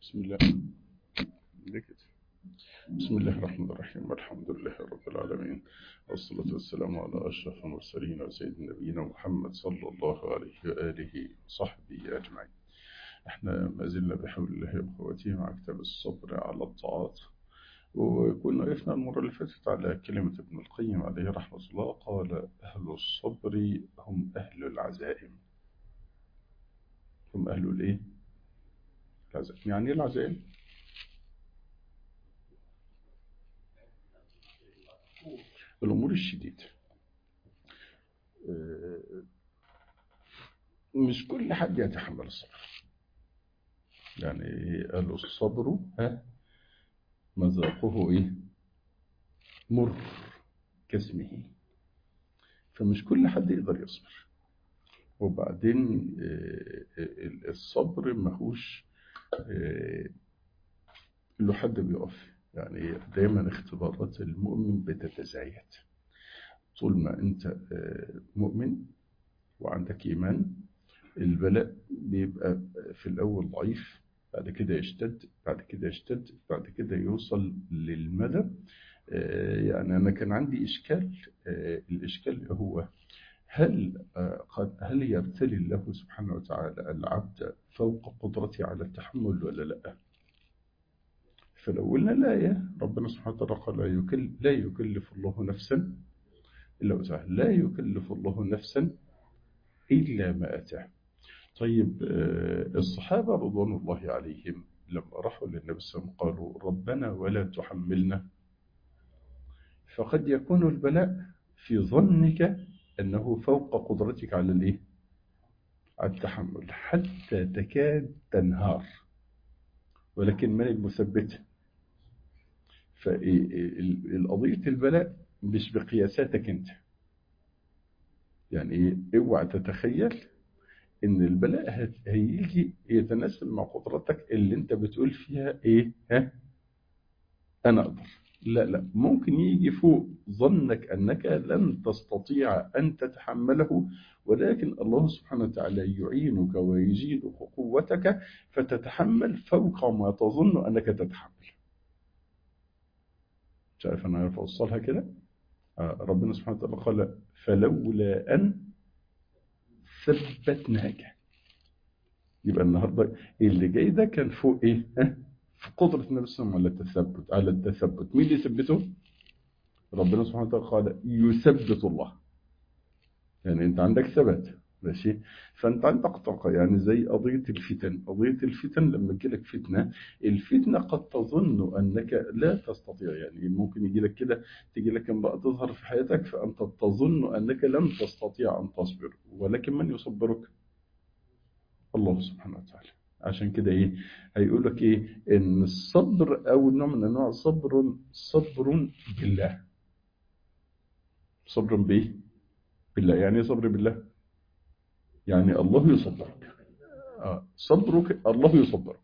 بسم الله بسم الله الرحمن الرحيم والحمد لله رب العالمين والصلاة والسلام على أشرف المرسلين وسيد نبينا محمد صلى الله عليه وآله وصحبه أجمعين احنا ما زلنا بحول الله وقوته مع كتاب الصبر على الطاعات وكنا وقفنا المرة اللي فاتت على كلمة ابن القيم عليه رحمة الله قال أهل الصبر هم أهل العزائم هم أهل الإيه؟ العزائم يعني إيه العزائم؟ الأمور الشديدة مش كل حد يتحمل الصبر يعني قالوا الصبر ها مذاقه ايه مر كاسمه فمش كل حد يقدر يصبر وبعدين الصبر ماهوش له حد بيقف يعني دايما اختبارات المؤمن بتتزايد طول ما انت مؤمن وعندك ايمان البلاء بيبقى في الاول ضعيف بعد كده يشتد بعد كده يشتد بعد كده يوصل للمدى يعني انا كان عندي اشكال الاشكال هو هل قد هل يبتلي الله سبحانه وتعالى العبد فوق قدرته على التحمل ولا لا فلو قلنا لا يا ربنا سبحانه وتعالى قال لا, يكل لا يكلف الله نفسا إلا وسعها لا يكلف الله نفسا إلا ما أتاه طيب الصحابة رضوان الله عليهم لما راحوا للنبي صلى الله عليه وسلم قالوا ربنا ولا تحملنا فقد يكون البلاء في ظنك أنه فوق قدرتك على الإيه؟ على التحمل حتى تكاد تنهار ولكن من المثبت فالقضية البلاء مش بقياساتك انت يعني اوعى تتخيل ان البلاء هيجي يتناسب مع قدرتك اللي انت بتقول فيها ايه ها انا اقدر لا لا ممكن يجي فوق ظنك انك لن تستطيع ان تتحمله ولكن الله سبحانه وتعالى يعينك ويزيدك قوتك فتتحمل فوق ما تظن انك تتحمل مش عارف انا عارف اوصلها كده آه ربنا سبحانه وتعالى قال فلولا ان ثبتناك يبقى النهارده اللي جاي ده كان فوق ايه ها في قدرة النبي صلى الله عليه وسلم على التثبت على التثبت مين اللي يثبته ربنا سبحانه وتعالى قال يثبت الله يعني انت عندك ثبات ماشي فانت عندك طاقه يعني زي قضيه الفتن قضيه الفتن لما تجي لك فتنه الفتنه قد تظن انك لا تستطيع يعني ممكن يجي لك كده تيجي لك امراه تظهر في حياتك فانت تظن انك لن تستطيع ان تصبر ولكن من يصبرك الله سبحانه وتعالى عشان كده ايه هيقول لك ايه ان الصبر او نوع من انواع الصبر صبر بالله صبر بايه بالله يعني ايه صبر بالله يعني الله يصبرك آه. صبرك الله يصبرك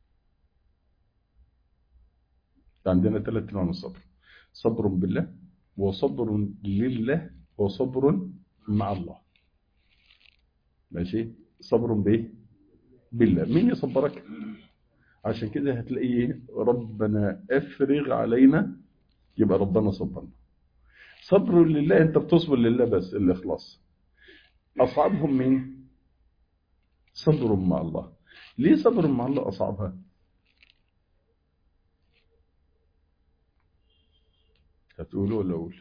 عندنا ثلاث انواع من الصبر صبر بالله وصبر لله وصبر مع الله ماشي صبر بايه بالله مين يصبرك عشان كده هتلاقي ربنا افرغ علينا يبقى ربنا صبرنا صبر لله انت بتصبر لله بس الاخلاص اصعبهم مين صبر مع الله ليه صبر مع الله اصعبها هتقولوا ولا اقول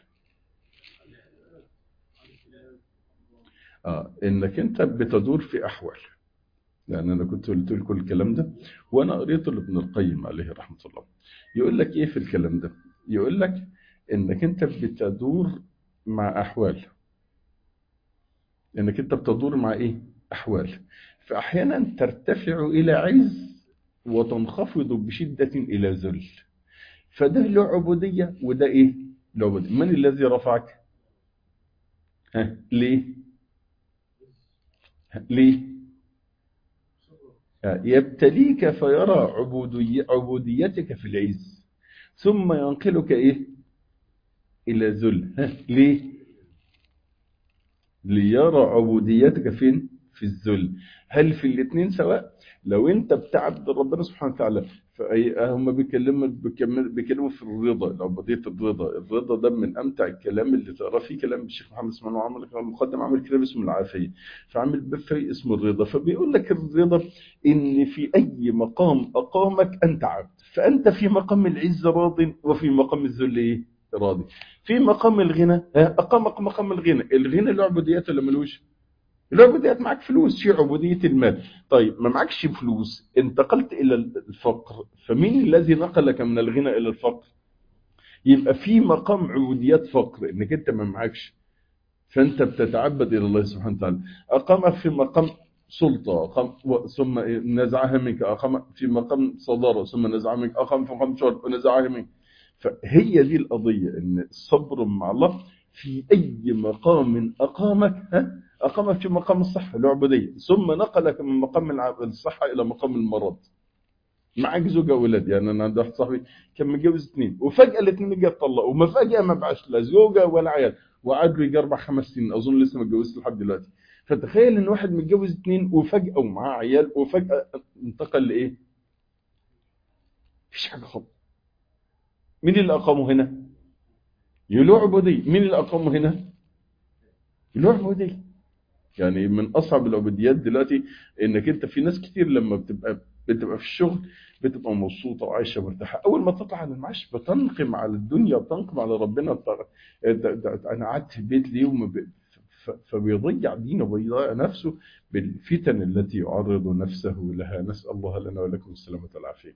اه انك انت بتدور في احوال لان انا كنت قلت لكم الكلام ده وانا قريته لابن القيم عليه رحمه الله يقول لك ايه في الكلام ده يقول لك انك انت بتدور مع احوال انك انت بتدور مع ايه احوال فاحيانا ترتفع الى عز وتنخفض بشده الى ذل فده له عبوديه وده ايه له عبوديه من الذي رفعك ها ليه ها؟ ليه يبتليك فيرى عبودي عبوديتك في العز ثم ينقلك ايه الى ذل ها ليه ليرى عبوديتك فين في الذل هل في الاثنين سواء لو انت بتعبد ربنا سبحانه وتعالى هم بيكلموا بيكلموا في الرضا العبوديه الرضا الرضا ده من امتع الكلام اللي تقرا فيه كلام الشيخ محمد اسماعيل عمر المقدم عامل كتاب اسمه العافيه فعامل باب في اسمه الرضا فبيقول لك الرضا ان في اي مقام اقامك انت عبد فانت في مقام العز راض وفي مقام الذل ايه راضي في مقام الغنى اقامك مقام الغنى الغنى له عبوديات ولا ملوش العبوديات معك فلوس في عبودية المال طيب ما معكش فلوس انتقلت إلى الفقر فمين الذي نقلك من الغنى إلى الفقر يبقى في مقام عبوديات فقر انك انت ما معكش فانت بتتعبد الى الله سبحانه وتعالى اقامك في مقام سلطة أقام ثم نزعها منك أقام في مقام صدارة ثم نزعها منك أقام في مقام شرط ونزعها منك فهي دي القضية ان الصبر مع الله في أي مقام أقامك ها أقامك في مقام الصحة العبودية ثم نقلك من مقام الصحة إلى مقام المرض معك زوجة وولاد يعني أنا عندي واحد صاحبي كان متجوز اثنين وفجأة الاثنين جه طلقوا وما فجأة ما بعش لا زوجة ولا عيال وقعد له يجي أربع خمس سنين أظن لسه ما اتجوزش لحد دلوقتي فتخيل إن واحد متجوز اثنين وفجأة ومعاه عيال وفجأة انتقل لإيه؟ مفيش حاجة خالص مين اللي أقامه هنا؟ له عبودية مين اللي أقامه هنا؟ له عبودية يعني من اصعب العبوديات دلوقتي انك انت في ناس كتير لما بتبقى بتبقى في الشغل بتبقى مبسوطه وعايشه مرتاحه اول ما تطلع على المعاش بتنقم على الدنيا بتنقم على ربنا انا قعدت في البيت ليه وما فبيضيع دينه وبيضيع نفسه بالفتن التي يعرض نفسه لها نسال الله لنا ولكم السلامه والعافيه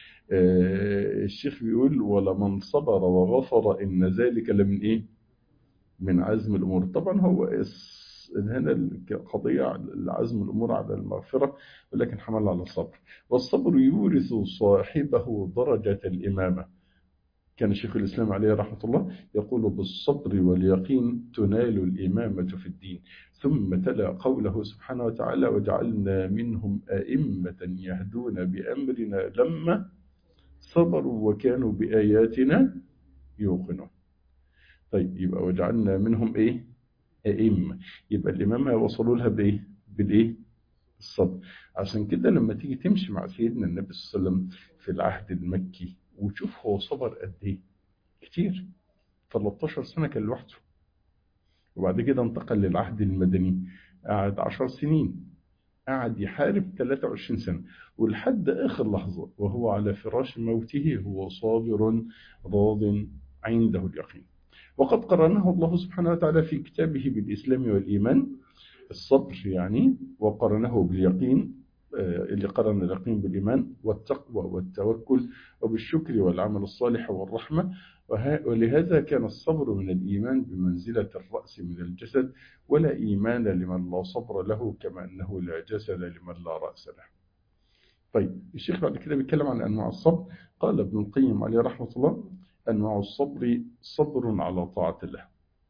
الشيخ بيقول ولمن صبر وغفر ان ذلك لمن ايه من عزم الامور طبعا هو هنا القضية عزم الأمور على المغفرة ولكن حمل على الصبر والصبر يورث صاحبه درجة الإمامة كان الشيخ الإسلام عليه رحمة الله يقول بالصبر واليقين تنال الإمامة في الدين ثم تلا قوله سبحانه وتعالى وجعلنا منهم أئمة يهدون بأمرنا لما صبروا وكانوا بآياتنا يوقنون طيب يبقى وجعلنا منهم إيه أئمة يبقى الإمامة يوصلوا لها بإيه؟ بالإيه؟ الصبر عشان كده لما تيجي تمشي مع سيدنا النبي صلى الله عليه وسلم في العهد المكي وتشوف هو صبر قد إيه؟ كتير 13 سنة كان لوحده وبعد كده انتقل للعهد المدني قعد 10 سنين قعد يحارب 23 سنة ولحد آخر لحظة وهو على فراش موته هو صابر راض عنده اليقين وقد قرنه الله سبحانه وتعالى في كتابه بالإسلام والإيمان الصبر يعني وقرنه باليقين اللي قرن اليقين بالإيمان والتقوى والتوكل وبالشكر والعمل الصالح والرحمة ولهذا كان الصبر من الإيمان بمنزلة الرأس من الجسد ولا إيمان لمن لا صبر له كما أنه لا جسد لمن لا رأس له طيب الشيخ بعد كده بيتكلم عن أنواع الصبر قال ابن القيم عليه رحمة الله أنواع الصبر صبر على طاعة الله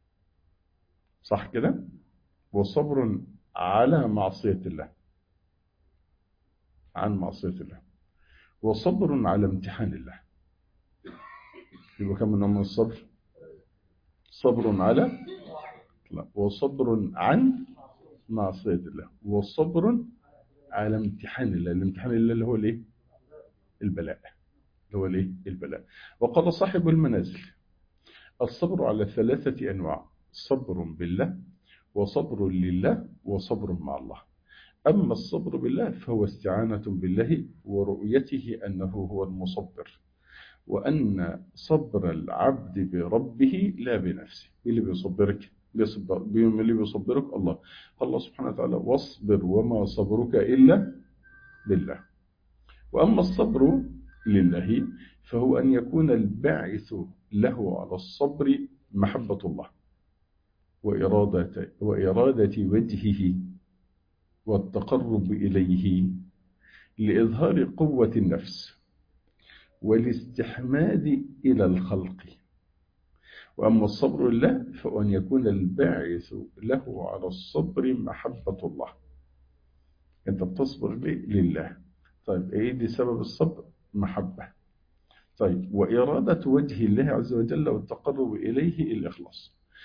صح كده وصبر على معصية الله عن معصية الله وصبر على امتحان الله يبقى كم من من الصبر صبر على لا وصبر عن معصية الله وصبر على امتحان الله الامتحان الله اللي هو الايه البلاء اللي هو الايه البلاء وقال صاحب المنازل الصبر على ثلاثة أنواع صبر بالله وصبر لله وصبر مع الله أما الصبر بالله فهو استعانة بالله ورؤيته أنه هو المصبر وأن صبر العبد بربه لا بنفسه اللي بيصبرك بيصبر اللي بيصبرك الله الله سبحانه وتعالى واصبر وما صبرك إلا بالله وأما الصبر لله فهو أن يكون الباعث له على الصبر محبة الله وإرادة, وإرادة وجهه والتقرب إليه لإظهار قوة النفس والاستحماد إلى الخلق وأما الصبر لله فهو أن يكون الباعث له على الصبر محبة الله أنت بتصبر لله طيب إيه دي سبب الصبر محبة طيب وإرادة وجه الله عز وجل والتقرب إليه الإخلاص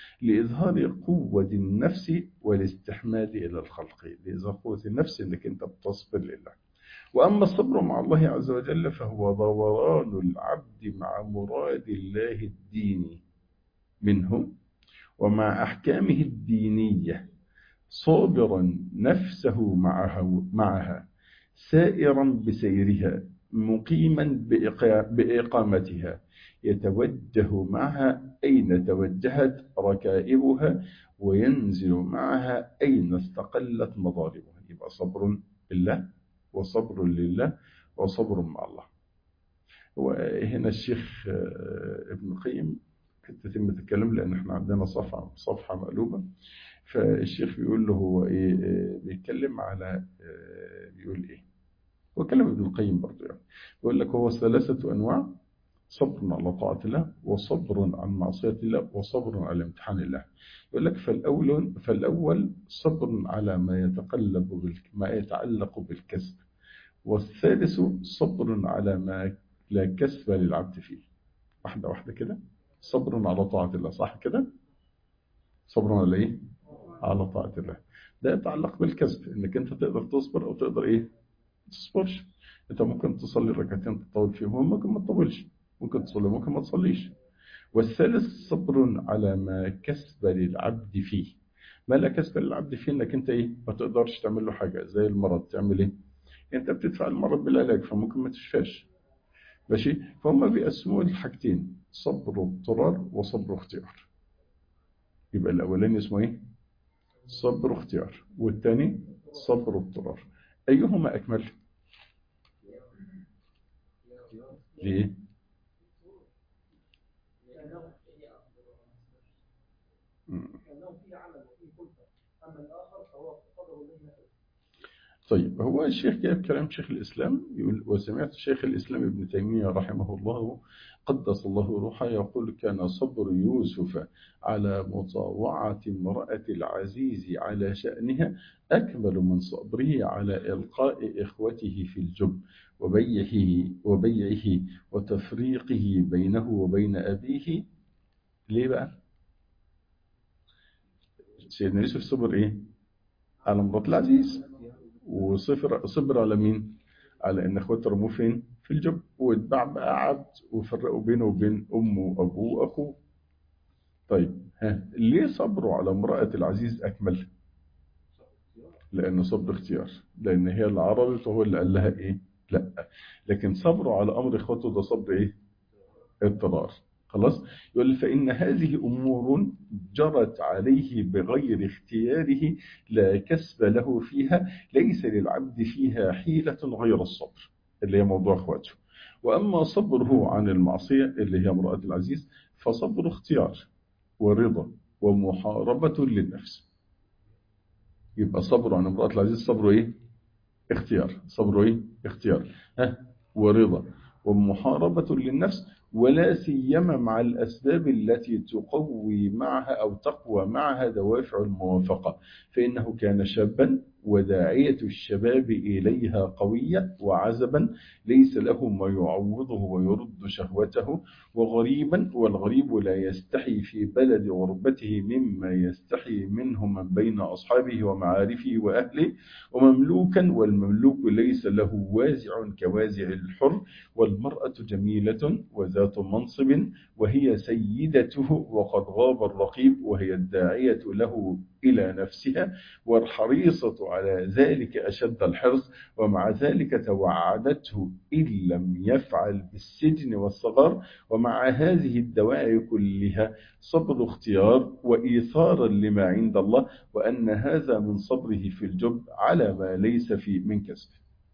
لإظهار قوة النفس والاستحماد إلى الخلق لإظهار قوة النفس أنك أنت بتصبر لله وأما الصبر مع الله عز وجل فهو دوران العبد مع مراد الله الديني منه ومع أحكامه الدينية صابرا نفسه معها, معها سائرا بسيرها مقيما بإقامتها يتوجه معها أين توجهت ركائبها وينزل معها أين استقلت مضاربها يبقى صبر بالله وصبر لله وصبر مع الله وهنا الشيخ ابن القيم تتم تتكلم لأن احنا عندنا صفحة صفحة مقلوبة فالشيخ بيقول له هو ايه بيتكلم على بيقول ايه هو كلام ابن القيم برضه يعني بيقول لك هو ثلاثة أنواع صبر على طاعة الله وصبر عن معصية الله وصبر على امتحان الله يقول لك فالأول, فالأول صبر على ما يتقلب بال... ما يتعلق بالكسب والثالث صبر على ما لا كسب للعبد فيه واحدة واحدة كده صبر على طاعة الله صح كده صبر على ايه على طاعة الله ده يتعلق بالكسب انك انت تقدر تصبر او تقدر ايه تصبرش انت ممكن تصلي ركعتين تطول فيهم ممكن ما تطولش ممكن تصلي ممكن ما تصليش والثالث صبر على ما كسب للعبد فيه ما لا كسب للعبد فيه انك انت ايه ما تقدرش تعمل له حاجة زي المرض تعمل ايه انت بتدفع المرض بالعلاج فممكن ما تشفاش ماشي فهم بيقسموا الحاجتين صبر اضطرار وصبر اختيار يبقى الاولاني اسمه ايه صبر اختيار والثاني صبر اضطرار ايهما اكمل ليه طيب هو الشيخ جاب كلام شيخ الإسلام يقول وسمعت شيخ الإسلام ابن تيمية رحمه الله قدس الله روحه يقول كان صبر يوسف على مطاوعة امرأة العزيز على شأنها أكمل من صبره على إلقاء إخوته في الجب وبيعه, وبيعه وتفريقه بينه وبين أبيه ليه بقى؟ سيدنا يوسف صبر إيه؟ على امرأة العزيز وصبر صبر على مين؟ على ان اخواته رموه فين؟ في الجب واتباع بقى عبد وفرقوا بينه وبين امه وابوه واخوه. طيب ها ليه صبروا على امرأة العزيز اكمل؟ لانه صبر اختيار، لان هي اللي عرضت وهو اللي قال لها ايه؟ لا، لكن صبروا على امر اخواته ده صبر ايه؟ اضطرار. خلاص يقول فإن هذه أمور جرت عليه بغير اختياره لا كسب له فيها ليس للعبد فيها حيلة غير الصبر اللي هي موضوع أخواته وأما صبره عن المعصية اللي هي امرأة العزيز فصبر اختيار ورضا ومحاربة للنفس يبقى صبره عن امرأة العزيز صبره إيه؟ اختيار صبره إيه؟ اختيار ها ورضا ومحاربة للنفس ولا سيما مع الأسباب التي تقوي معها أو تقوى معها دوافع الموافقة فإنه كان شابا وداعية الشباب إليها قوية وعزبا ليس له ما يعوضه ويرد شهوته وغريبا والغريب لا يستحي في بلد غربته مما يستحي منه من بين أصحابه ومعارفه وأهله ومملوكا والمملوك ليس له وازع كوازع الحر والمرأة جميلة وذات منصب وهي سيدته وقد غاب الرقيب وهي الداعية له إلى نفسها والحريصة على ذلك أشد الحرص ومع ذلك توعدته إن لم يفعل بالسجن والصغر ومع هذه الدواعي كلها صبر اختيار وإيثارا لما عند الله وأن هذا من صبره في الجب على ما ليس في من كسب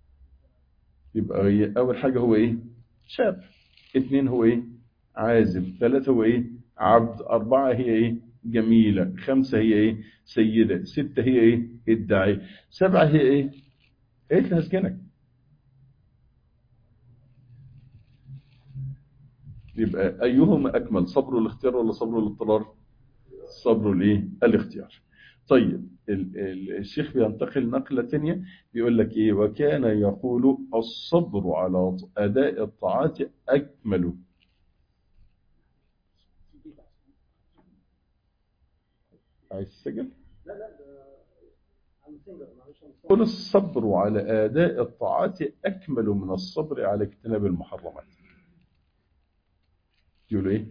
يبقى أول حاجة هو إيه شاب اثنين هو إيه عازب ثلاثة هو إيه عبد أربعة هي إيه جميلة خمسة هي ايه سيدة ستة هي ايه الداعي سبعة هي ايه ايه اللي هسجنك يبقى ايهما اكمل صبر الاختيار ولا صبر الاضطرار صبر الايه الاختيار طيب الشيخ بينتقل نقلة تانية بيقول لك ايه وكان يقول الصبر على اداء الطاعات اكمل عايز تسجل لا لا ده عم سنجر معلش عم قل الصبر على اداء الطاعات اكمل من الصبر على اجتناب المحرمات يقولوا ايه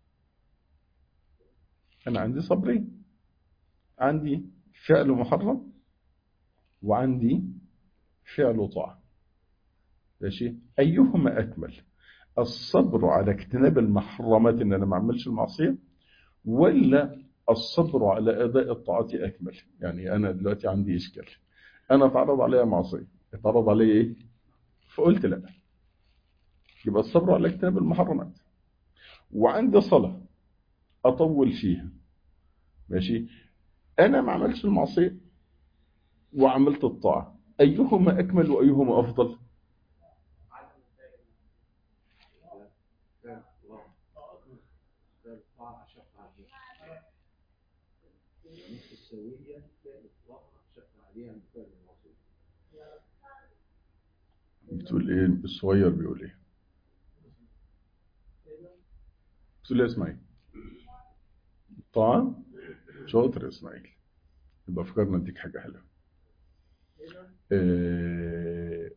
انا عندي صبرين عندي فعل محرم وعندي فعل طاعه ماشي ايهما اكمل الصبر على اجتناب المحرمات ان انا ما اعملش المعصيه ولا الصبر على اداء الطاعات اكمل يعني انا دلوقتي عندي اشكال انا اتعرض عليا معصيه اتعرض عليا ايه فقلت لا يبقى الصبر على اجتناب المحرمات وعندي صلاه اطول فيها ماشي انا ما عملتش المعصيه وعملت الطاعه ايهما اكمل وايهما افضل مش السوية الإطلاق شق عليها من فعل المعصية بتقول ايه الصغير بيقول ايه بتقول ايه يا اسماعيل طبعا شاطر يا اسماعيل يبقى فكرنا اديك حاجه حلوه آه،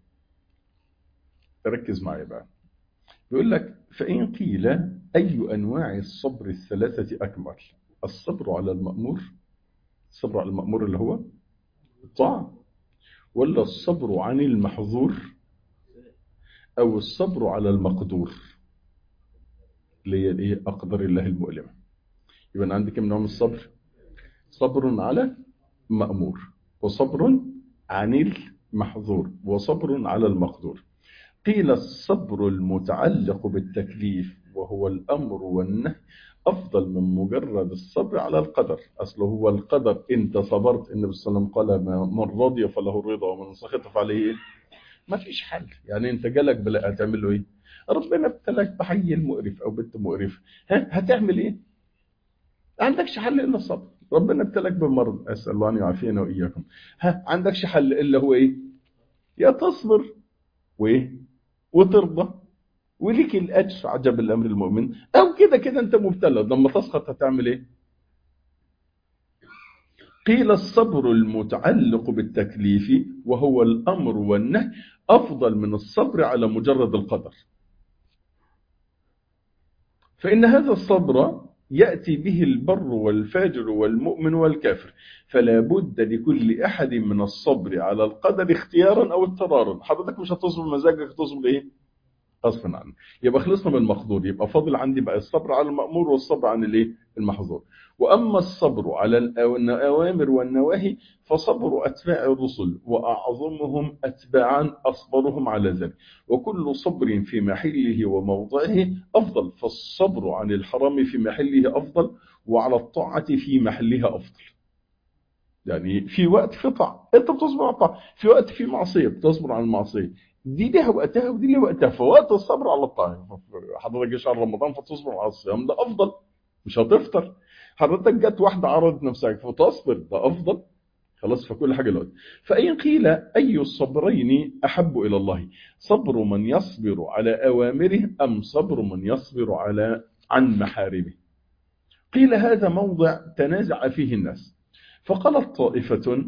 ركز معايا بقى بيقول لك فإن قيل أي أنواع الصبر الثلاثة أكمل الصبر على المأمور الصبر على المأمور اللي هو الطاعة ولا الصبر عن المحظور أو الصبر على المقدور اللي هي الايه أقدر الله المؤلمة يبقى أنا عندي كم نوع من الصبر صبر على مأمور وصبر عن المحظور وصبر على المقدور قيل الصبر المتعلق بالتكليف وهو الأمر والنهي أفضل من مجرد الصبر على القدر أصله هو القدر أنت صبرت النبي صلى الله عليه وسلم قال من رضي فله الرضا ومن سخط فعليه إيه؟ ما فيش حل يعني أنت جالك بلاء هتعمل له إيه ربنا ابتلاك بحي مقرف أو بنت مقرف ها هتعمل إيه ما عندكش حل إلا الصبر ربنا ابتلاك بمرض أسأل الله أن يعافينا وإياكم ها عندكش حل إلا هو إيه يا تصبر وإيه وترضى وليك الأجر عجب الأمر المؤمن أو كده كده أنت مبتلى لما تسقط هتعمل إيه قيل الصبر المتعلق بالتكليف وهو الأمر والنهي أفضل من الصبر على مجرد القدر فإن هذا الصبر يأتي به البر والفاجر والمؤمن والكافر فلا بد لكل أحد من الصبر على القدر اختيارا أو اضطرارا حضرتك مش هتصبر مزاجك تصبر إيه غصبا عنه يبقى خلصنا من المقدور يبقى فاضل عندي بقى الصبر على المأمور والصبر عن الايه المحظور واما الصبر على الاوامر والنواهي فصبر اتباع الرسل واعظمهم اتباعا اصبرهم على ذلك وكل صبر في محله وموضعه افضل فالصبر عن الحرام في محله افضل وعلى الطاعه في محلها افضل يعني في وقت في طاعه انت بتصبر على الطاعه في وقت في معصيه بتصبر عن المعصيه دي ليها وقتها ودي ليها وقتها فوقت الصبر على الطاعه حضرتك جه شهر رمضان فتصبر على الصيام ده افضل مش هتفطر حضرتك جت واحده عرضت نفسك فتصبر ده افضل خلاص فكل حاجه الوقت فإن قيل أي الصبرين أحب إلى الله صبر من يصبر على أوامره أم صبر من يصبر على عن محارمه قيل هذا موضع تنازع فيه الناس فقالت طائفة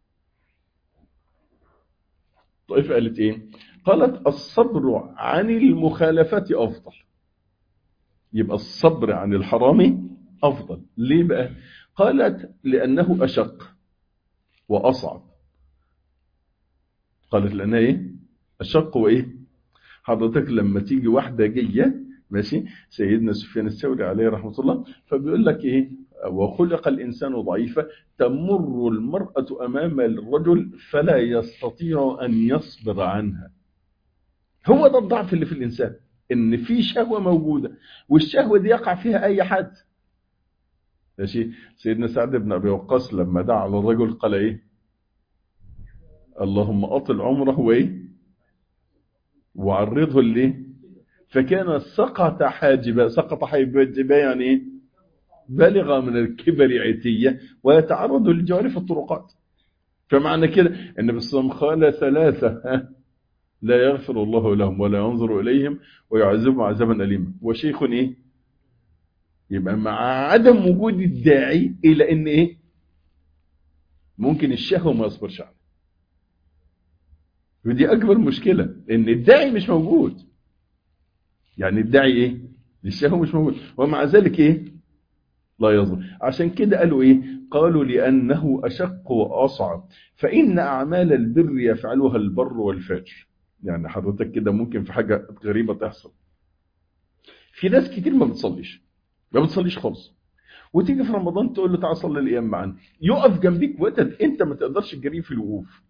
طائفة قالت إيه قالت الصبر عن المخالفة أفضل يبقى الصبر عن الحرام أفضل ليه بقى قالت لأنه أشق وأصعب قالت لأنها إيه أشق وإيه حضرتك لما تيجي واحدة جاية ماشي سيدنا سفيان الثوري عليه رحمة الله فبيقول لك إيه وخلق الإنسان ضعيفا تمر المرأة أمام الرجل فلا يستطيع أن يصبر عنها هو ده الضعف اللي في الإنسان إن في شهوة موجودة والشهوة دي يقع فيها أي حد ماشي سيدنا سعد بن أبي وقاص لما دعا على الرجل قال إيه اللهم أطل عمره وإيه وعرضه ليه فكان سقط حاجبا سقط حاجبا يعني إيه بلغ من الكبر عتية ويتعرض للجواري في الطرقات فمعنى كده النبي صلى الله عليه وسلم قال ثلاثة لا يغفر الله لهم ولا ينظر إليهم ويعذبهم عذابا أليما وشيخ إيه يبقى مع عدم وجود الداعي الى ان ايه ممكن الشهوه ما يصبرش عليه ودي اكبر مشكله ان الداعي مش موجود يعني الداعي ايه للشهوه مش موجود ومع ذلك ايه لا يصبر عشان كده قالوا ايه قالوا لانه اشق واصعب فان اعمال البر يفعلها البر والفاجر يعني حضرتك كده ممكن في حاجه غريبه تحصل في ناس كتير ما بتصليش ما بتصليش خالص وتيجي في رمضان تقول له تعالى صلي الايام معانا يقف جنبيك وقت انت ما تقدرش تجريه في الوقوف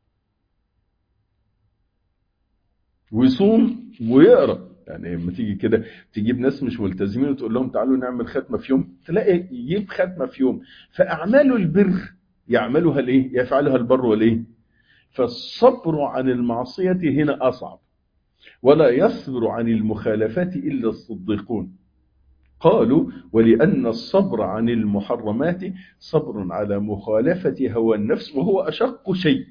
ويصوم ويقرا يعني لما تيجي كده تجيب ناس مش ملتزمين وتقول لهم تعالوا نعمل ختمه في يوم تلاقي يجيب ختمه في يوم فاعمال البر يعملها الايه يفعلها البر والايه فالصبر عن المعصيه هنا اصعب ولا يصبر عن المخالفات الا الصديقون قالوا ولأن الصبر عن المحرمات صبر على مخالفة هوى النفس وهو أشق شيء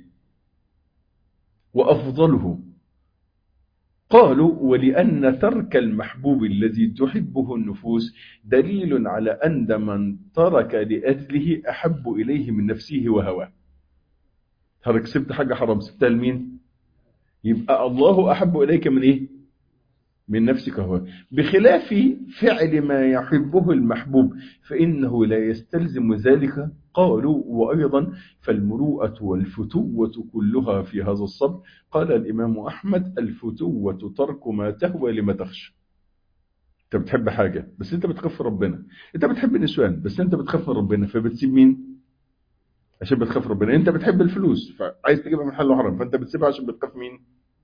وأفضله قالوا ولأن ترك المحبوب الذي تحبه النفوس دليل على أن من ترك لأجله أحب إليه من نفسه وهواه ترك سبت حاجة حرام سبتها لمين يبقى الله أحب إليك من إيه من نفسك هو بخلاف فعل ما يحبه المحبوب فإنه لا يستلزم ذلك قالوا وأيضا فالمروءة والفتوة كلها في هذا الصبر قال الإمام أحمد الفتوة ترك ما تهوى لما تخشى انت بتحب حاجة بس انت بتخاف ربنا انت بتحب النسوان بس انت بتخاف ربنا فبتسيب مين عشان بتخاف ربنا انت بتحب الفلوس فعايز تجيبها من حل حرام فانت بتسيبها عشان بتخاف مين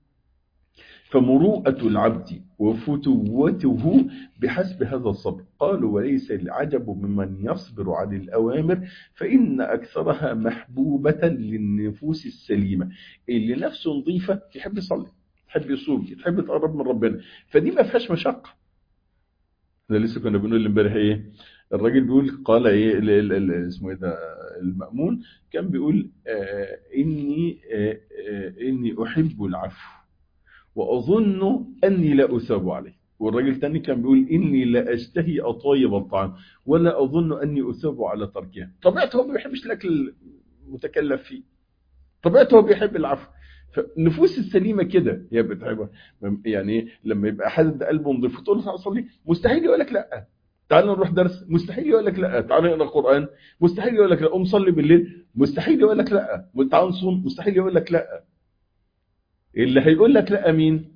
فمروءة العبد وفتوته بحسب هذا الصبر قالوا وليس العجب ممن يصبر عن الأوامر فإن أكثرها محبوبة للنفوس السليمة اللي نفسه نظيفة يحب يصلي يحب يصوم يحب يتقرب من ربنا فدي ما فيهاش مشقة احنا لسه كنا بنقول امبارح ايه الراجل بيقول قال ايه ال ال ال اسمه ايه ده المأمون كان بيقول آه اني آه آه اني احب العفو وأظن أني لا أثاب عليه والراجل الثاني كان بيقول إني لا أشتهي أطايب الطعام ولا أظن أني أثاب على تركها طبيعته هو ما بيحبش الأكل المتكلف فيه طبيعته هو بيحب العفو فالنفوس السليمة كده هي بتحبها يعني لما يبقى حد قلبه نضيف وتقول له تعالى صلي مستحيل يقول لك لا تعال نروح درس مستحيل يقول لك لا تعال نقرا قرآن مستحيل يقول لك لا قوم صلي بالليل مستحيل يقول لك لا تعال نصوم مستحيل يقول لك لا اللي هيقول لك لا مين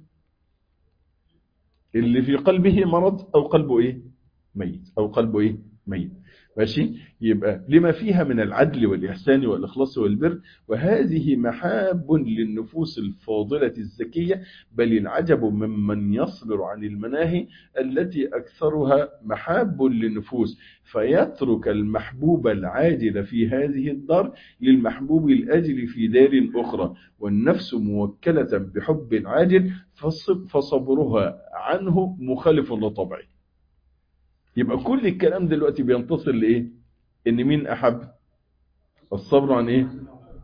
اللي في قلبه مرض او قلبه ايه ميت او قلبه ايه ميت ماشي يبقى لما فيها من العدل والإحسان والإخلاص والبر وهذه محاب للنفوس الفاضلة الزكية بل العجب ممن يصبر عن المناهي التي أكثرها محاب للنفوس فيترك المحبوب العاجل في هذه الدار للمحبوب الأجل في دار أخرى والنفس موكلة بحب العاجل فصبرها عنه مخالف لطبعه يبقى كل الكلام دلوقتي بينتصر لإيه إن مين أحب الصبر عن إيه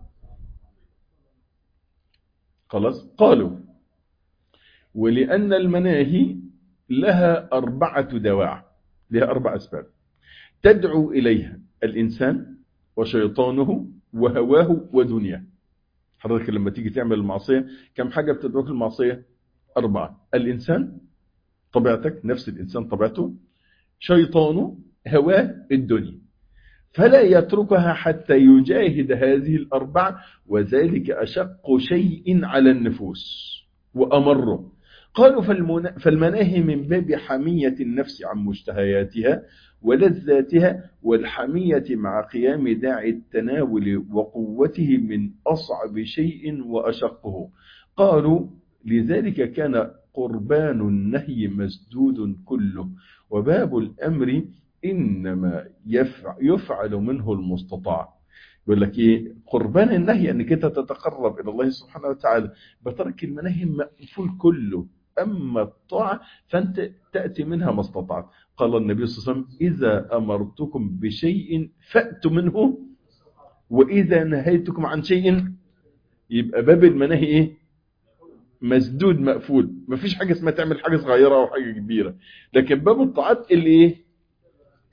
خلاص قالوا ولأن المناهي لها أربعة دواع لها أربع أسباب تدعو إليها الإنسان وشيطانه وهواه ودنياه حضرتك لما تيجي تعمل المعصية كم حاجة بتدعوك المعصية أربعة الإنسان طبيعتك نفس الإنسان طبيعته شيطانه هواه الدنيا فلا يتركها حتى يجاهد هذه الأربعة وذلك أشق شيء على النفوس وأمره قالوا فالمناهي من باب حمية النفس عن مشتهياتها ولذاتها والحمية مع قيام داعي التناول وقوته من أصعب شيء وأشقه قالوا لذلك كان قربان النهي مسدود كله وباب الأمر إنما يفعل منه المستطاع يقول لك إيه قربان النهي أنك أنت تتقرب إلى الله سبحانه وتعالى بترك المناهي مقفول كله أما الطاعة فأنت تأتي منها ما استطعت قال النبي صلى الله عليه وسلم إذا أمرتكم بشيء فأتوا منه وإذا نهيتكم عن شيء يبقى باب المناهي إيه مسدود مقفول مفيش حاجة اسمها تعمل حاجة صغيرة أو حاجة كبيرة لكن باب الطاعات اللي إيه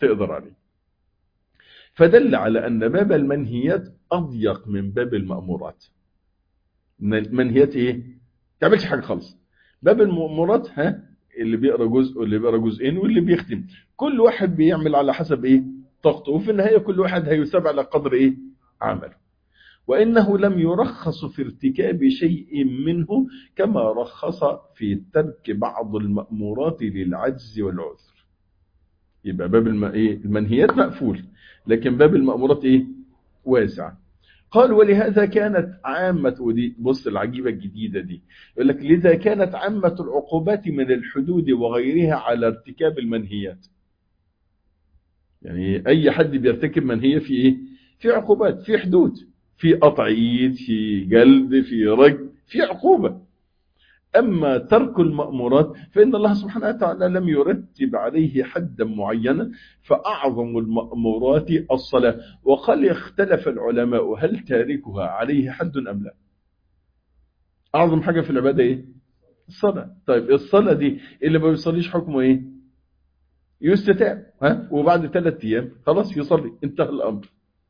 تقدر عليه فدل على أن باب المنهيات أضيق من باب المأمورات منهيات إيه؟ تعملش حاجة خالص باب المأمورات ها اللي بيقرأ جزء واللي بيقرأ جزئين واللي بيختم كل واحد بيعمل على حسب إيه؟ طاقته وفي النهاية كل واحد هيساب على قدر إيه؟ عمله وإنه لم يرخص في ارتكاب شيء منه كما رخص في ترك بعض المأمورات للعجز والعذر يبقى باب الم... إيه؟ المنهيات مقفول لكن باب المأمورات إيه؟ واسع قال ولهذا كانت عامة ودي بص العجيبة الجديدة دي يقول لك لذا كانت عامة العقوبات من الحدود وغيرها على ارتكاب المنهيات يعني أي حد بيرتكب منهية في إيه؟ في عقوبات في حدود في قطع ايد في جلد في رجم في عقوبة أما ترك المأمورات فإن الله سبحانه وتعالى لم يرتب عليه حدا معينا فأعظم المأمورات الصلاة وقال اختلف العلماء هل تاركها عليه حد أم لا أعظم حاجة في العبادة إيه الصلاة طيب الصلاة دي اللي ما بيصليش حكمه إيه يستتاب ها وبعد ثلاثة أيام خلاص يصلي انتهى الأمر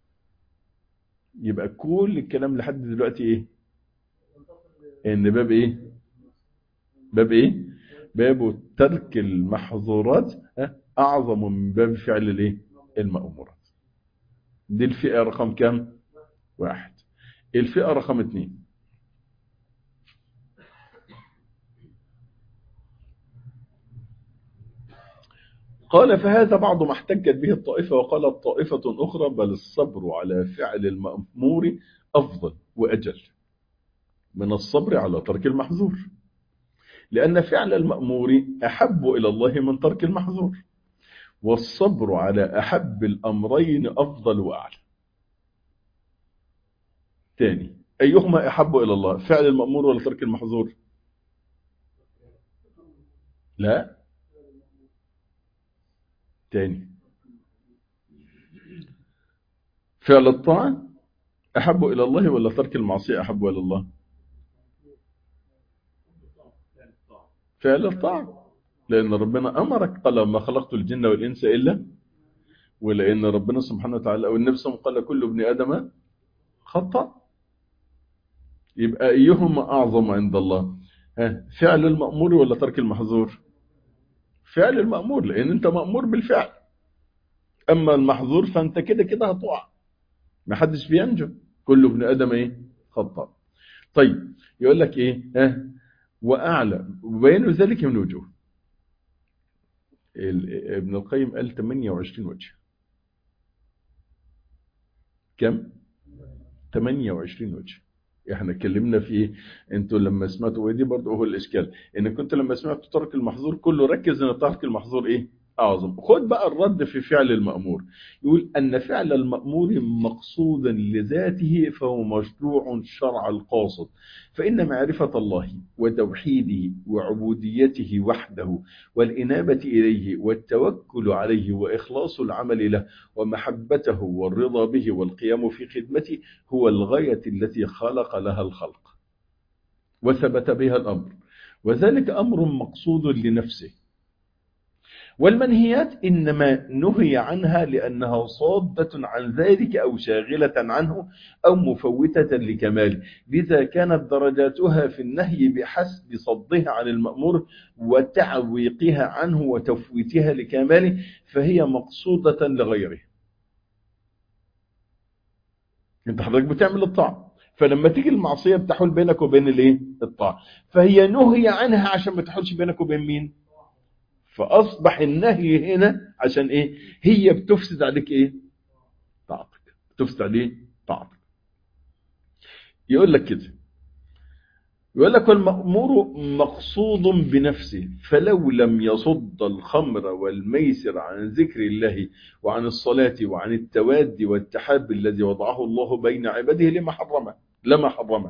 يبقى كل الكلام لحد دلوقتي ايه ان باب ايه باب ايه باب ترك المحظورات اعظم من باب فعل الايه المأمورات دي الفئة رقم كام واحد الفئة رقم اتنين قال فهذا بعض ما احتجت به الطائفة وقالت طائفة أخرى بل الصبر على فعل المأمور أفضل وأجل من الصبر على ترك المحظور لأن فعل المأمور أحب إلى الله من ترك المحظور والصبر على أحب الأمرين أفضل وأعلى ثاني أيهما أحب إلى الله فعل المأمور ولا ترك المحظور لا تاني فعل الطاعة أحب إلى الله ولا ترك المعصية أحب إلى الله فعل الطاعة لأن ربنا أمرك قال ما خلقت الجن والإنس إلا ولأن ربنا سبحانه وتعالى أو النبي صلى الله عليه وسلم قال كل ابن آدم خطأ يبقى أيهما أعظم عند الله ها فعل المأمور ولا ترك المحظور فعل المأمور لأن أنت مأمور بالفعل أما المحظور فأنت كده كده هتقع ما حدش بينجو كل ابن آدم إيه خطأ طيب يقول لك إيه ها وأعلى وبين ذلك من وجوه ابن القيم قال 28 وجه كم 28 وجه احنا اتكلمنا في ايه انتوا لما سمعتوا ودي برضه هو الاشكال ان كنت لما سمعتوا ترك المحظور كله ركز ان ترك المحظور ايه اعظم خد بقى الرد في فعل المأمور يقول ان فعل المأمور مقصودا لذاته فهو مشروع شرع القاصد فإن معرفة الله وتوحيده وعبوديته وحده والإنابة إليه والتوكل عليه وإخلاص العمل له ومحبته والرضا به والقيام في خدمته هو الغاية التي خلق لها الخلق وثبت بها الأمر وذلك أمر مقصود لنفسه والمنهيات إنما نهي عنها لأنها صادة عن ذلك أو شاغلة عنه أو مفوتة لكماله لذا كانت درجاتها في النهي بحسب صدها عن المأمور وتعويقها عنه وتفويتها لكماله فهي مقصودة لغيره انت حضرتك بتعمل الطاعة فلما تيجي المعصية بتحول بينك وبين الايه الطاعة فهي نهي عنها عشان ما تحولش بينك وبين مين فأصبح النهي هنا عشان إيه هي بتفسد عليك إيه طاعتك بتفسد عليه طاعتك يقول لك كده يقول لك والمأمور مقصود بنفسه فلو لم يصد الخمر والميسر عن ذكر الله وعن الصلاة وعن التواد والتحاب الذي وضعه الله بين عباده لما حرمه لما حرمه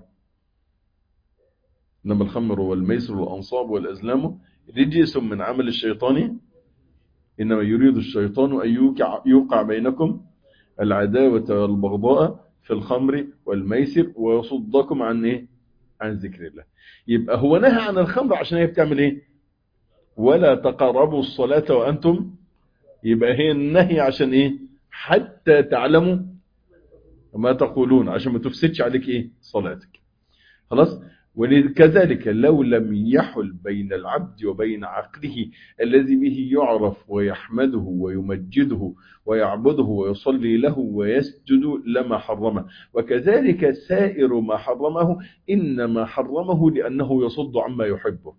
إنما الخمر والميسر والأنصاب والأزلام رجس من عمل الشيطان إنما يريد الشيطان أن يوقع, يوقع بينكم العداوة والبغضاء في الخمر والميسر ويصدكم عن إيه؟ عن ذكر الله يبقى هو نهى عن الخمر عشان هي بتعمل إيه ولا تقربوا الصلاة وأنتم يبقى هي النهي عشان ايه حتى تعلموا ما تقولون عشان ما تفسدش عليك ايه صلاتك خلاص وكذلك لو لم يحل بين العبد وبين عقله الذي به يعرف ويحمده ويمجده ويعبده ويصلي له ويسجد لما حرمه وكذلك سائر ما حرمه إنما حرمه لأنه يصد عما يحبه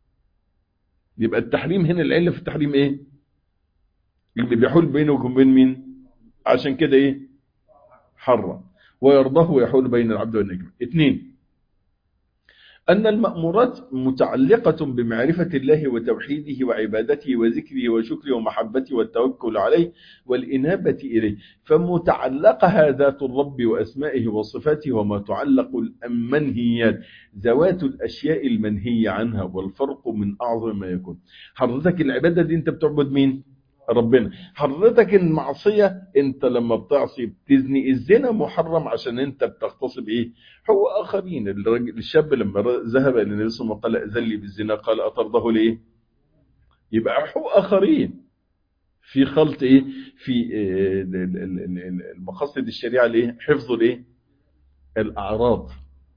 يبقى التحريم هنا العلة في التحريم ايه اللي بيحول بينك وبين مين عشان كده ايه حرم ويرضاه ويحول بين العبد والنجم اثنين أن المأمورات متعلقة بمعرفة الله وتوحيده وعبادته وذكره وشكره ومحبته والتوكل عليه والإنابة إليه فمتعلقها ذات الرب وأسمائه وصفاته وما تعلق المنهيات ذوات الأشياء المنهية عنها والفرق من أعظم ما يكون حضرتك العبادة دي أنت بتعبد مين؟ ربنا حضرتك المعصية انت لما بتعصي بتزني الزنا محرم عشان انت بتغتصب ايه هو اخرين الراجل الشاب لما ذهب الى النبي صلى الله عليه وسلم قال اذن بالزنا قال اطرده ليه يبقى حقوق اخرين في خلط ايه في المقاصد الشريعه الايه حفظ الايه الاعراض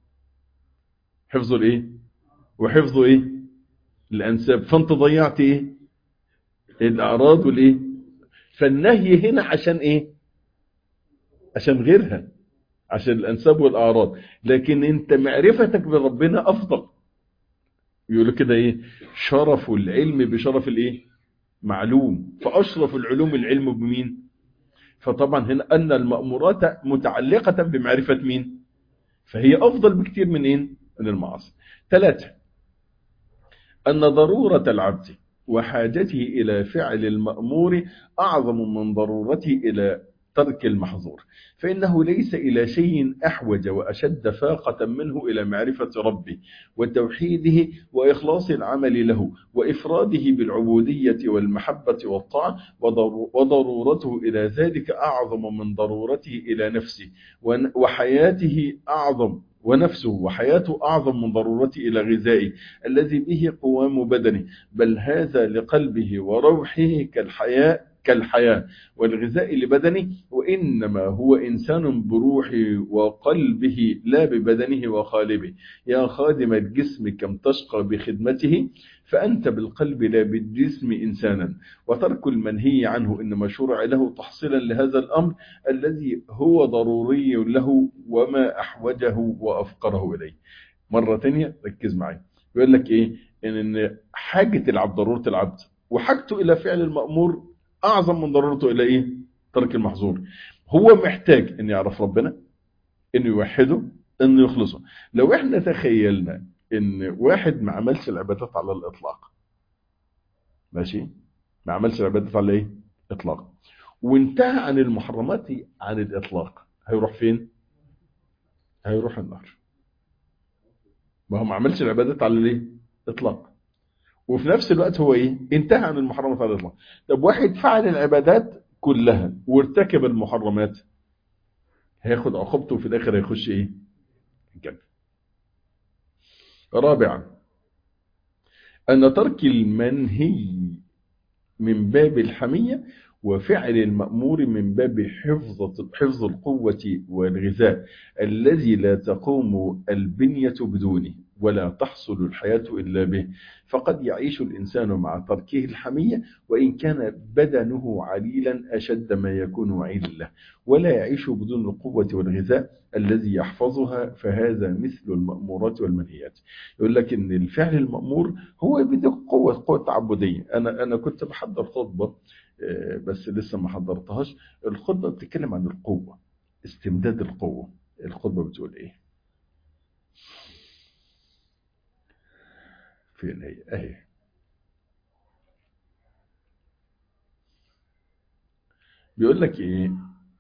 حفظ الايه وحفظ ايه الانساب فانت ضيعت ايه الاعراض والايه فالنهي هنا عشان ايه عشان غيرها عشان الانساب والاعراض لكن انت معرفتك بربنا افضل يقولوا كده ايه شرف العلم بشرف الايه معلوم فاشرف العلوم العلم بمين فطبعا هنا ان المأمورات متعلقة بمعرفة مين فهي افضل بكتير من ايه من المعاصي ثلاثة ان ضرورة العبد وحاجته إلى فعل المأمور أعظم من ضرورته إلى ترك المحظور فإنه ليس إلى شيء أحوج وأشد فاقة منه إلى معرفة ربه وتوحيده وإخلاص العمل له وإفراده بالعبودية والمحبة والطاعة وضرورته إلى ذلك أعظم من ضرورته إلى نفسه وحياته أعظم ونفسه وحياته أعظم من ضرورته إلى غذائه الذي به قوام بدنه بل هذا لقلبه وروحه كالحياة كالحياة والغذاء لبدنه وإنما هو إنسان بروحه وقلبه لا ببدنه وخالبه يا خادم الجسم كم تشقى بخدمته فأنت بالقلب لا بالجسم إنسانا وترك المنهي عنه إنما شرع له تحصيلا لهذا الأمر الذي هو ضروري له وما أحوجه وأفقره إليه مرة تانية ركز معي يقول لك إيه إن حاجة العبد ضرورة العبد وحاجته إلى فعل المأمور أعظم من ضرورته إلى إيه ترك المحظور هو محتاج أن يعرف ربنا أنه يوحده أنه يخلصه لو إحنا تخيلنا ان واحد ما عملش العبادات على الاطلاق ماشي ما عملش العبادات على ايه اطلاق وانتهى عن المحرمات عن الاطلاق هيروح فين هيروح النار ما هو ما عملش العبادات على الايه اطلاق وفي نفس الوقت هو ايه انتهى عن المحرمات على الاطلاق طب واحد فعل العبادات كلها وارتكب المحرمات هياخد عقوبته في الاخر هيخش ايه الجنه رابعا أن ترك المنهي من باب الحمية وفعل المأمور من باب حفظ حفظ القوة والغذاء الذي لا تقوم البنية بدونه ولا تحصل الحياة إلا به فقد يعيش الإنسان مع تركه الحمية وإن كان بدنه عليلا أشد ما يكون عيلا ولا يعيش بدون القوة والغذاء الذي يحفظها فهذا مثل المأمورات والمنهيات يقول لك إن الفعل المأمور هو بدك قوة قوة تعبدية أنا أنا كنت بحضر خطبة بس لسه ما حضرتهاش الخطبة بتتكلم عن القوة استمداد القوة الخطبة بتقول إيه فين هي اهي بيقول لك ايه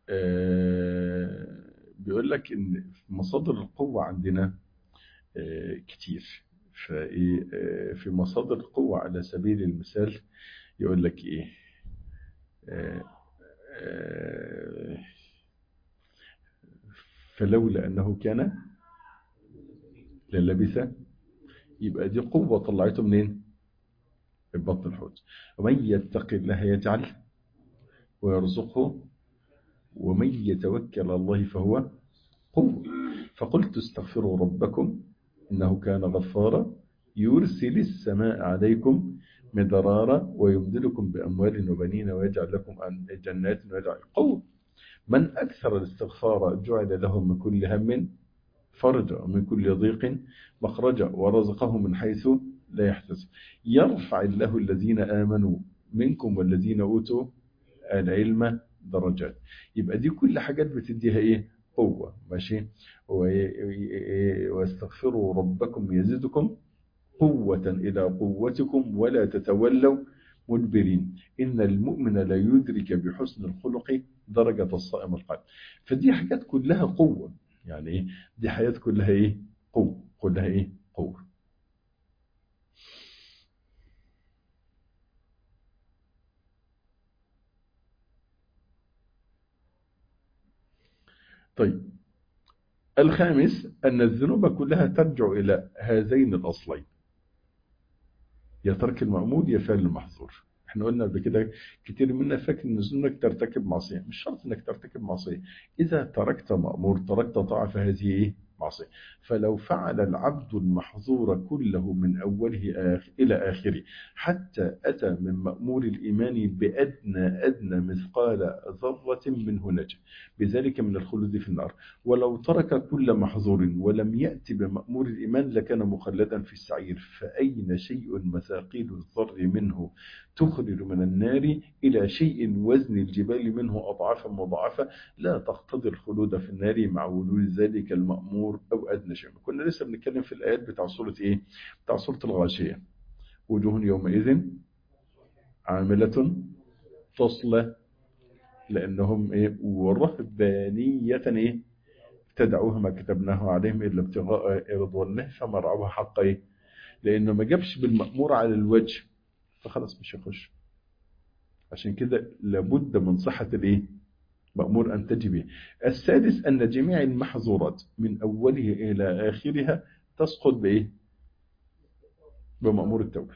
آه بيقول لك ان مصادر القوة عندنا آه كتير فايه آه في مصادر القوة على سبيل المثال يقول لك ايه آه آه فلولا انه كان للبث يبقى دي قوة طلعته منين من بطن الحوت ومن يتق الله يجعل ويرزقه ومن يتوكل على الله فهو قوة فقلت استغفروا ربكم إنه كان غفارا يرسل السماء عليكم مدرارا ويمددكم بأموال وبنين ويجعل لكم أن- جنات ويجعل قوة من أكثر الاستغفار جعل له من كل هم فرجا ومن كل ضيق مخرجا ورزقه من حيث لا يحتسب يرفع الله الذين آمنوا منكم والذين أوتوا العلم درجات يبقى دي كل حاجات بتديها ايه قوة ماشي و- واستغفروا ربكم يزدكم قوة إلى قوتكم ولا تتولوا مدبرين إن المؤمن لا يدرك بحسن الخلق درجة الصائم القلب فدي حاجات كلها قوة يعني إيه دي حياة كلها إيه قوة كلها إيه قوة طيب الخامس أن الذنوب كلها ترجع إلى هذين الأصلين يا ترك المأمور يا فعل المحظور احنا قلنا قبل كده كتير منا فاكر ان انك ترتكب معصيه مش شرط انك ترتكب معصيه اذا تركت مأمور تركت طاعه فهذه ايه معصيه فلو فعل العبد المحظور كله من اوله آخ الى اخره حتى اتى من مأمور الايمان بادنى ادنى مثقال ذره منه نجا بذلك من الخلود في النار ولو ترك كل محظور ولم يأتي بمأمور الإيمان لكان مخلدا في السعير فأين شيء مثاقيل الذر منه تخرج من النار إلى شيء وزن الجبال منه أضعافا مضاعفة لا تقتضي الخلود في النار مع وجود ذلك المأمور أو أدنى شيء كنا لسه بنتكلم في الآيات بتاع سورة إيه؟ بتاع سورة الغاشية وجوه يومئذ عاملة تصلى لأنهم إيه ورهبانية إيه ابتدعوها ما كتبناه عليهم إلا ابتغاء رضوان الله فما رعوها حق إيه لأنه ما جابش بالمأمور على الوجه فخلاص مش هيخش عشان كده لابد من صحة الإيه مأمور أن تجي به السادس أن جميع المحظورات من أولها إلى آخرها تسقط بإيه بمأمور التوبة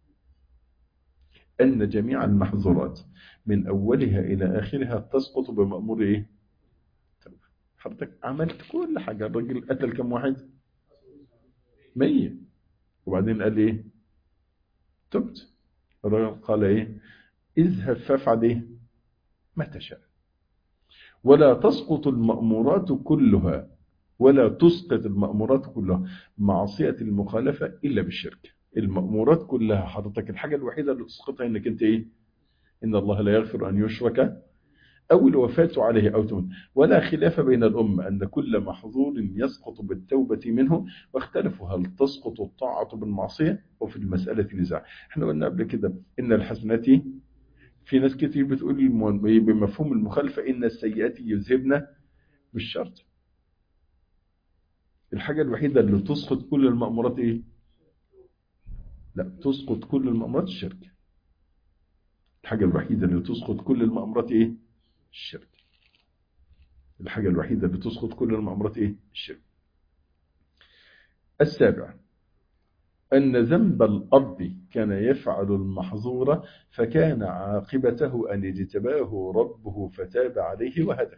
أن جميع المحظورات من أولها إلى آخرها تسقط بمأمور إيه التوبة حضرتك عملت كل حاجة الراجل قتل كم واحد مية وبعدين قال إيه تبت الراجل قال إيه اذهب فافعل إيه ما تشاء ولا تسقط المأمورات كلها ولا تسقط المأمورات كلها معصية المخالفة إلا بالشرك المأمورات كلها حضرتك الحاجة الوحيدة اللي تسقطها إنك أنت إيه إن الله لا يغفر أن يشرك أو الوفاة عليه أو تمن ولا خلاف بين الأمة أن كل محظور يسقط بالتوبة منه واختلفوا هل تسقط الطاعة بالمعصية وفي المسألة نزاع احنا قلنا قبل كده إن الحسنات في ناس كتير بتقول بمفهوم المخالفة إن السيئات يذهبن بالشرط الحاجة الوحيدة اللي تسقط كل المأمورات إيه لا تسقط كل المأمورات الشرك الحاجة الوحيدة اللي تسقط كل المأمورات إيه الشرك الحاجة الوحيدة اللي تسقط كل المأمورات إيه الشرك السابع أن ذنب الأرض كان يفعل المحظور فكان عاقبته أن اجتباه ربه فتاب عليه وهدى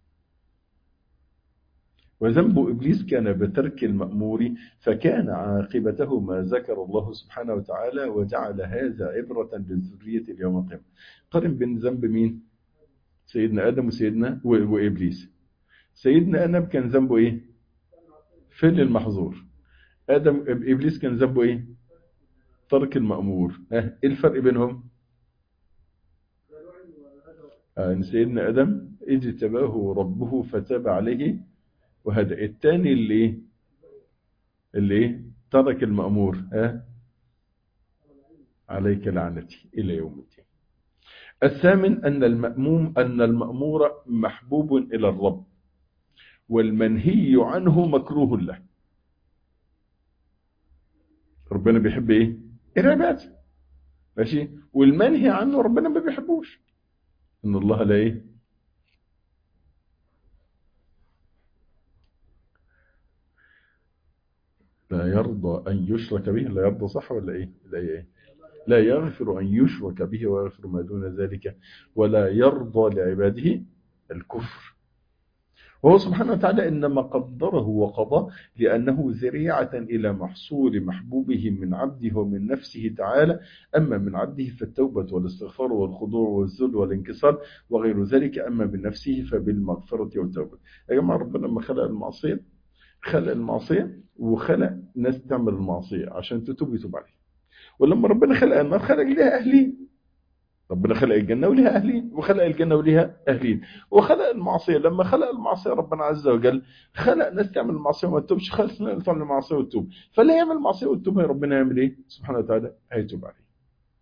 وذنب إبليس كان بترك المأمور فكان عاقبته ما ذكر الله سبحانه وتعالى وجعل هذا عبرة للذرية اليوم القيامة قارن بين ذنب مين سيدنا آدم وسيدنا وإبليس سيدنا آدم كان ذنبه إيه فعل المحظور آدم إبليس كان ذنبه إيه ترك المأمور إيه الفرق بينهم آه سيدنا آدم اجتباه ربه فتاب عليه وهذا الثاني اللي اللي ترك المأمور ها عليك لعنتي إلى يوم الدين الثامن أن المأموم أن المأمور محبوب إلى الرب والمنهي عنه مكروه له ربنا بيحب ايه العباد ماشي والمنهي عنه ربنا ما بيحبوش ان الله لا ايه لا يرضى أن يشرك به لا يرضى صح ولا إيه لا إيه لا يغفر أن يشرك به ويغفر ما دون ذلك ولا يرضى لعباده الكفر وهو سبحانه وتعالى إنما قدره وقضاه لأنه ذريعة إلى محصول محبوبه من عبده ومن نفسه تعالى أما من عبده فالتوبة والاستغفار والخضوع والذل والانكسار وغير ذلك أما من نفسه فبالمغفرة والتوبة يا جماعة ربنا لما خلق المعصية خلق المعصية وخلق ناس تعمل المعصية عشان تتوب يتوب عليه ولما ربنا خلق النار خلق لها أهلين ربنا خلق الجنة ولها أهلين وخلق الجنة ولها أهلين وخلق المعصية لما خلق المعصية ربنا عز وجل خلق ناس تعمل المعصية وما تتوبش خلق ناس تعمل المعصية وتتوب فاللي يعمل المعصية وتتوب ربنا يعمل إيه سبحانه وتعالى هيتوب عليه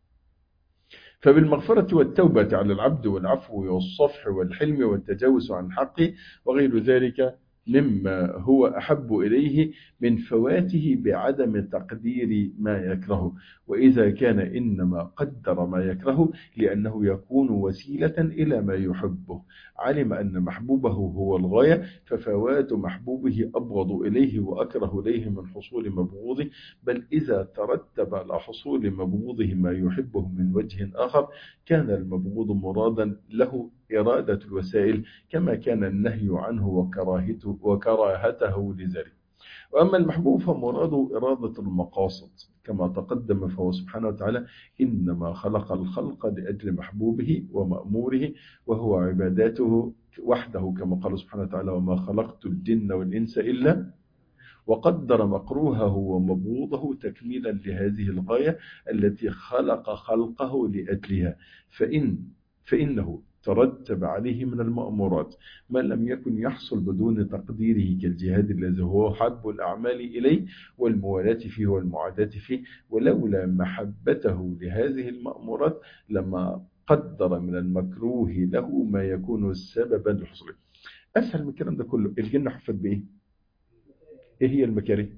فبالمغفرة والتوبة على العبد والعفو والصفح والحلم والتجاوز عن حقه وغير ذلك مما هو أحب إليه من فواته بعدم تقدير ما يكره وإذا كان إنما قدر ما يكره لأنه يكون وسيلة إلى ما يحبه علم أن محبوبه هو الغاية ففوات محبوبه أبغض إليه وأكره إليه من حصول مبغوضه بل إذا ترتب على حصول مبغوضه ما يحبه من وجه آخر كان المبغوض مرادا له إرادة الوسائل كما كان النهي عنه وكراهته, وكراهته لذلك وأما المحبوب فمراده إرادة المقاصد كما تقدم فهو سبحانه وتعالى إنما خلق الخلق لأجل محبوبه ومأموره وهو عباداته وحده كما قال سبحانه وتعالى وما خلقت الجن والإنس إلا وقدر مكروهه ومبغوضه تكميلا لهذه الغاية التي خلق خلقه لأجلها فإن فإنه ترتب عليه من المأمورات ما لم يكن يحصل بدون تقديره كالجهاد الذي هو حب الأعمال إليه والموالاة فيه والمعاداة فيه ولولا محبته لهذه المأمورات لما قدر من المكروه له ما يكون سببا لحصوله أسهل من الكلام ده كله الجنة حفت بإيه؟ إيه هي المكاره؟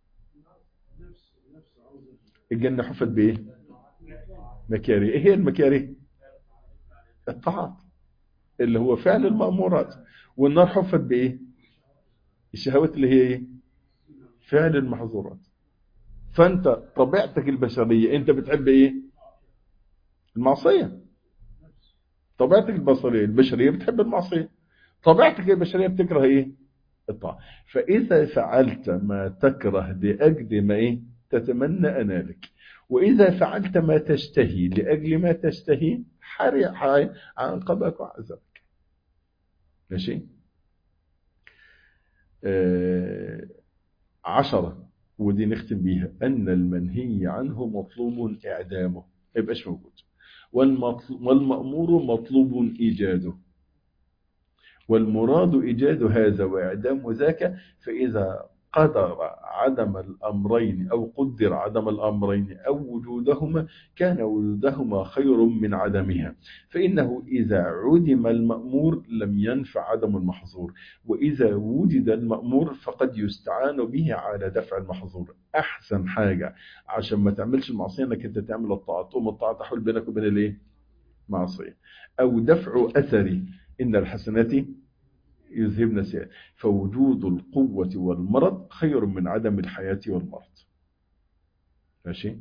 الجنة حفت بإيه؟ مكاره إيه هي المكاره؟ الطاعات اللي هو فعل المأمورات والنار حفت بإيه الشهوات اللي هي إيه فعل المحظورات فأنت طبيعتك البشرية أنت بتحب إيه المعصية طبيعتك البصرية البشرية بتحب المعصية طبيعتك البشرية بتكره إيه الطاعة فإذا فعلت ما تكره لأجل ما إيه تتمنى أنالك وإذا فعلت ما تشتهي لأجل ما تشتهي حري عن قضاك وعذابك ماشي آه عشرة ودي نختم بيها أن المنهي عنه مطلوب إعدامه ما يبقاش موجود والمأمور مطلوب إيجاده والمراد إيجاد هذا وإعدام ذاك فإذا قدر عدم الأمرين أو قدر عدم الأمرين أو وجودهما كان وجودهما خير من عدمها فإنه إذا عدم المأمور لم ينفع عدم المحظور وإذا وجد المأمور فقد يستعان به على دفع المحظور أحسن حاجة عشان ما تعملش المعصية أنك أنت تعمل الطاعة تقوم الطاعة تحول بينك وبين الإيه؟ معصية أو دفع أثري إن الحسنات يذهبن السيئات فوجود القوة والمرض خير من عدم الحياة والمرض ماشي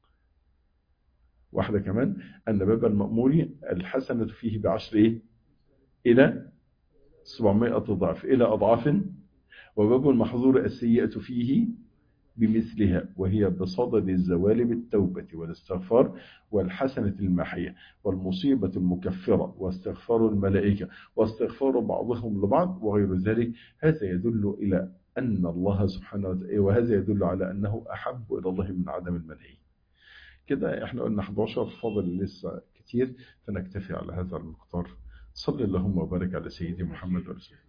واحدة كمان أن باب المأمور الحسنة فيه بعشر إيه؟ إلى 700 ضعف إلى أضعاف وباب المحظور السيئة فيه بمثلها وهي بصدد الزوال بالتوبة والاستغفار والحسنة الماحية والمصيبة المكفرة واستغفار الملائكة واستغفار بعضهم لبعض وغير ذلك هذا يدل إلى أن الله سبحانه وتعالى وهذا يدل على أنه أحب إلى الله من عدم المنهي كده احنا قلنا 11 فاضل لسه كتير فنكتفي على هذا المقدار صلى اللهم وبارك على سيدي محمد ورسوله